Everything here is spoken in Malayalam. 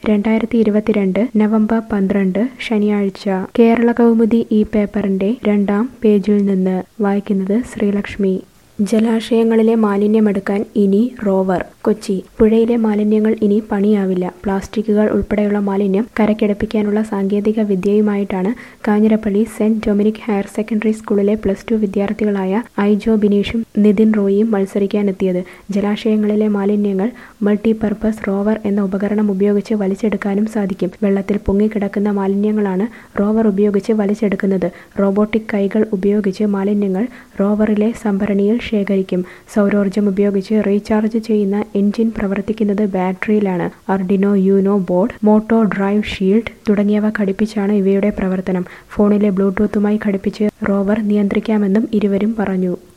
രണ്ടായിരത്തി ഇരുപത്തിരണ്ട് നവംബർ പന്ത്രണ്ട് ശനിയാഴ്ച കേരള കൗമുദി ഈ പേപ്പറിന്റെ രണ്ടാം പേജിൽ നിന്ന് വായിക്കുന്നത് ശ്രീലക്ഷ്മി ജലാശയങ്ങളിലെ മാലിന്യമെടുക്കാൻ ഇനി റോവർ കൊച്ചി പുഴയിലെ മാലിന്യങ്ങൾ ഇനി പണിയാവില്ല പ്ലാസ്റ്റിക്കുകൾ ഉൾപ്പെടെയുള്ള മാലിന്യം കരക്കെടുപ്പിക്കാനുള്ള സാങ്കേതിക വിദ്യയുമായിട്ടാണ് Kanjirappally Saint Dominic higher secondary സ്കൂളിലെ പ്ലസ് ടു വിദ്യാർത്ഥികളായ ഐജോ ബിനീഷും നിതിൻ റോയിയും മത്സരിക്കാനെത്തിയത് ജലാശയങ്ങളിലെ മാലിന്യങ്ങൾ മൾട്ടിപർപ്പസ് റോവർ എന്ന ഉപകരണം ഉപയോഗിച്ച് വലിച്ചെടുക്കാനും സാധിക്കും വെള്ളത്തിൽ പൊങ്ങിക്കിടക്കുന്ന മാലിന്യങ്ങളാണ് റോവർ ഉപയോഗിച്ച് വലിച്ചെടുക്കുന്നത് റോബോട്ടിക് കൈകൾ ഉപയോഗിച്ച് മാലിന്യങ്ങൾ റോവറിലെ സംഭരണിയിൽ ശേഖരിക്കും സൗരോർജ്ജം ഉപയോഗിച്ച് റീചാർജ് ചെയ്യുന്ന എഞ്ചിൻ പ്രവർത്തിക്കുന്നത് ബാറ്ററിയിലാണ് Arduino Uno board motor drive shield തുടങ്ങിയവ ഘടിപ്പിച്ചാണ് ഇവയുടെ പ്രവർത്തനം ഫോണിലെ ബ്ലൂടൂത്തുമായി ഘടിപ്പിച്ച് റോവർ നിയന്ത്രിക്കാമെന്നും ഇരുവരും പറഞ്ഞു